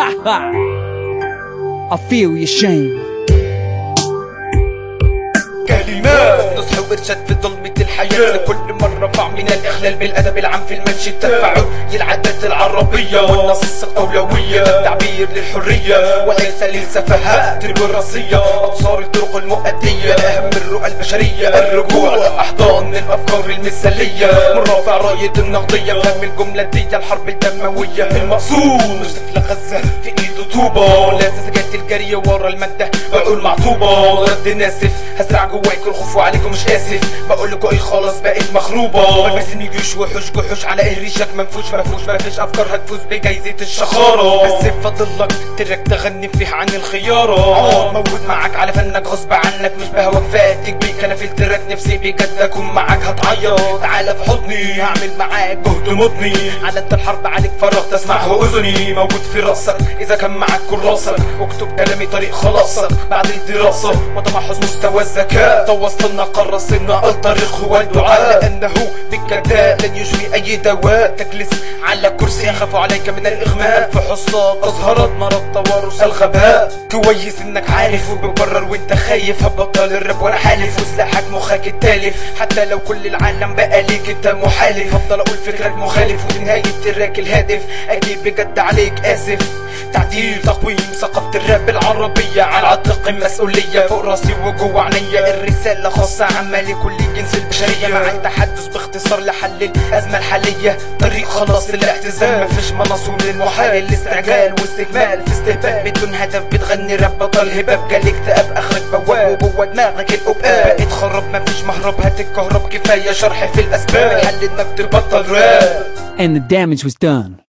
I feel your shame كلمات نصح وارشاد في ظلمة الحياة لكل مرة فع من الإخلال بالأدب العام في الممشي التفاعل العادات العربية والنص الأولوية تعبير للحرية وليس للسفهاء الوراثية أبصار الطرق المؤدية أهم الرؤى البشرية الرجوع للأحضان الأفكار المثالية من رافع راية النقدية فهم الجملة دي الحرب الدموية المقصود مش طفل غزة في إيده طوبة لا سجاير الجري ورا المادة بقول معطوبة رد ناسف هزرع جواك الخوف وعليكم مش اسف بقول لكم ايه خلاص بقيت مخروبه بلبسني جيوش وحوش جحوش على ايه ريشك منفوش مفوش مفيش افكار هتفوز بجايزه الشخاره بس فاضلك ترك تغني فيه عن الخياره عمر موجود معاك على فنك غصب عنك مش بهواك فاتك بيك انا فلترك نفسي بجد اكون معاك هتعيط تعالى في حضني هعمل معاك جهد مضني على الحرب عليك فراغ تسمعه اذني موجود في راسك اذا كان معاك كراسك اكتب كلامي طريق خلاصك بعد الدراسه وتمحص مستوى الذكاء توصلنا قرصنا الطريق هو الدعاء لانه بالكداء لن يجري اي دواء تجلس على كرسي يخاف عليك من الاغماء فحصات اظهرت مرض توارث الغباء كويس انك عارف وببرر وانت خايف هبطل الراب وانا حالف وسلاحك مخك التالف حتى لو كل العالم بقى ليك انت محالف هفضل اقول فكرك مخالف وفي نهاية التراك الهادف اكيد بجد عليك اسف تعديل تقويم ثقافة الراب العربية على عاتق مسؤولية فوق راسي وجوه عينيا الرسالة خاصة عامة لكل جنس البشرية مع التحدث باختصار لحل الأزمة الحالية طريق خلاص الاعتزال مفيش مناصور للمحال الاستعجال واستكمال في استهبال بدون هدف بتغني راب بطل هباب جالك اكتئاب اخرك بواب وجوه دماغك القباب بقيت خرب مفيش مهرب هتتكهرب كفاية شرح في الأسباب الحل انك تبطل راب and the damage was done